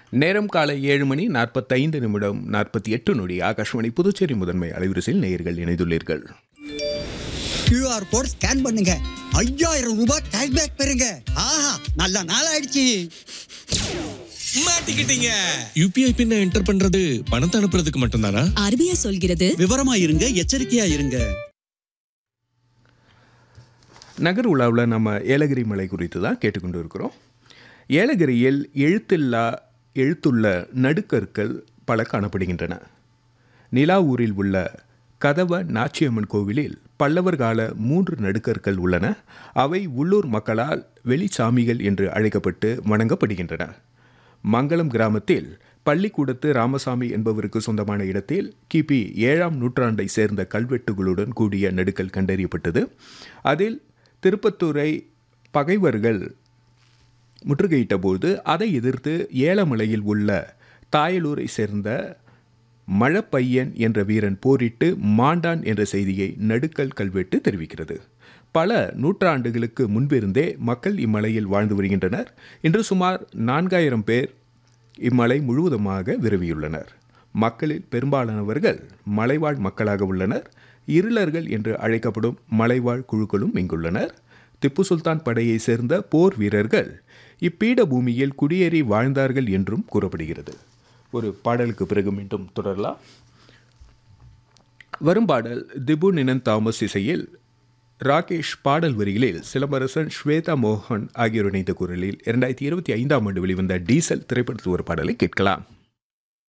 நேரம் காலை ஏழு மணி நாற்பத்தைந்து நிமிடம் நாற்பத்தி எட்டு நொடி ஆகாஷ்வாணி புதுச்சேரி முதன்மை அலைவரிசையில் நேயர்கள் இணைந்துள்ளீர்கள் கியூஆர் கோட் ஸ்கேன் பண்ணுங்க ஐயாயிரம் ரூபாய் கேஷ்பேக் பெறுங்க ஆஹா நல்ல நாள் ஆயிடுச்சு மாட்டிக்கிட்டீங்க யூபிஐ பின்ன என்டர் பண்றது பணத்தை அனுப்புறதுக்கு மட்டும்தானா ஆர்பிஐ சொல்கிறது விவரமா இருங்க எச்சரிக்கையா இருங்க நகர் உலாவில் நம்ம ஏலகிரி மலை குறித்து தான் கேட்டுக்கொண்டு இருக்கிறோம் ஏலகிரியில் எழுத்தில்லா எழுத்துள்ள நடுக்கற்கள் பல காணப்படுகின்றன நிலாவூரில் உள்ள கதவ நாச்சியம்மன் கோவிலில் பல்லவர் கால மூன்று நடுக்கற்கள் உள்ளன அவை உள்ளூர் மக்களால் வெளிச்சாமிகள் என்று அழைக்கப்பட்டு வணங்கப்படுகின்றன மங்களம் கிராமத்தில் பள்ளிக்கூடத்து ராமசாமி என்பவருக்கு சொந்தமான இடத்தில் கிபி ஏழாம் நூற்றாண்டை சேர்ந்த கல்வெட்டுகளுடன் கூடிய நடுக்கல் கண்டறியப்பட்டது அதில் திருப்பத்தூரை பகைவர்கள் முற்றுகையிட்ட போது அதை எதிர்த்து ஏலமலையில் உள்ள தாயலூரை சேர்ந்த மழப்பையன் என்ற வீரன் போரிட்டு மாண்டான் என்ற செய்தியை நடுக்கல் கல்வெட்டு தெரிவிக்கிறது பல நூற்றாண்டுகளுக்கு முன்பிருந்தே மக்கள் இம்மலையில் வாழ்ந்து வருகின்றனர் இன்று சுமார் நான்காயிரம் பேர் இம்மலை முழுவதுமாக விரவியுள்ளனர் மக்களில் பெரும்பாலானவர்கள் மலைவாழ் மக்களாக உள்ளனர் இருளர்கள் என்று அழைக்கப்படும் மலைவாழ் குழுக்களும் இங்குள்ளனர் திப்பு சுல்தான் படையை சேர்ந்த போர் வீரர்கள் இப்பீட பூமியில் குடியேறி வாழ்ந்தார்கள் என்றும் கூறப்படுகிறது ஒரு பாடலுக்கு பிறகு மீண்டும் தொடரலாம் வரும் பாடல் திபு நினன் தாமஸ் இசையில் ராகேஷ் பாடல் வரிகளில் சிலம்பரசன் ஸ்வேதா மோகன் ஆகியோர் இணைந்த குரலில் இரண்டாயிரத்தி இருபத்தி ஐந்தாம் ஆண்டு வெளிவந்த டீசல் திரைப்படத்து ஒரு பாடலை கேட்கலாம்